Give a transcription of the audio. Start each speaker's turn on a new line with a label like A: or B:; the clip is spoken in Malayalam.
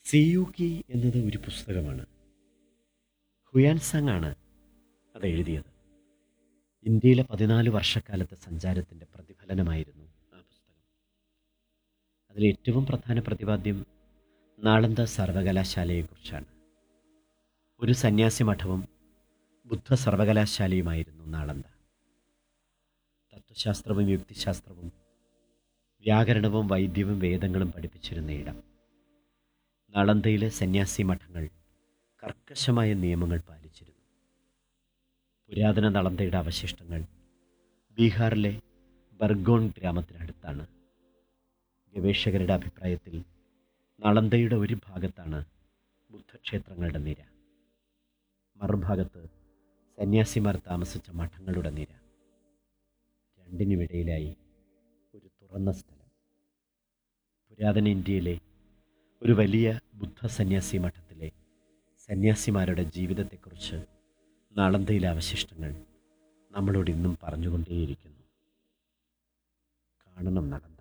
A: സിയൂക്കി എന്നത് ഒരു പുസ്തകമാണ് ഹുയാൻസാങ് ആണ് അത് എഴുതിയത് ഇന്ത്യയിലെ പതിനാല് വർഷക്കാലത്തെ സഞ്ചാരത്തിൻ്റെ പ്രതിഫലനമായിരുന്നു ആ പുസ്തകം അതിലെ ഏറ്റവും പ്രധാന പ്രതിപാദ്യം നാളന്ദ സർവകലാശാലയെക്കുറിച്ചാണ് ഒരു സന്യാസി മഠവും ബുദ്ധ സർവകലാശാലയുമായിരുന്നു നാളന്ദ തത്വശാസ്ത്രവും യുക്തിശാസ്ത്രവും വ്യാകരണവും വൈദ്യവും വേദങ്ങളും പഠിപ്പിച്ചിരുന്ന ഇടം നാളന്തയിലെ സന്യാസി മഠങ്ങൾ കർക്കശമായ നിയമങ്ങൾ പാലിച്ചിരുന്നു പുരാതന നളന്തയുടെ അവശിഷ്ടങ്ങൾ ബീഹാറിലെ ബർഗോൺ ഗ്രാമത്തിനടുത്താണ് ഗവേഷകരുടെ അഭിപ്രായത്തിൽ നളന്തയുടെ ഒരു ഭാഗത്താണ് ബുദ്ധക്ഷേത്രങ്ങളുടെ നിര മറുഭാഗത്ത് സന്യാസിമാർ താമസിച്ച മഠങ്ങളുടെ നിര രണ്ടിനുമിടയിലായി ഒരു തുറന്ന സ്ഥലം പുരാതന ഇന്ത്യയിലെ ഒരു വലിയ ബുദ്ധ സന്യാസി മഠത്തിലെ സന്യാസിമാരുടെ ജീവിതത്തെക്കുറിച്ച് നാളന്തയിലെ അവശിഷ്ടങ്ങൾ നമ്മളോട് ഇന്നും പറഞ്ഞുകൊണ്ടേയിരിക്കുന്നു കാണണം നടന്നു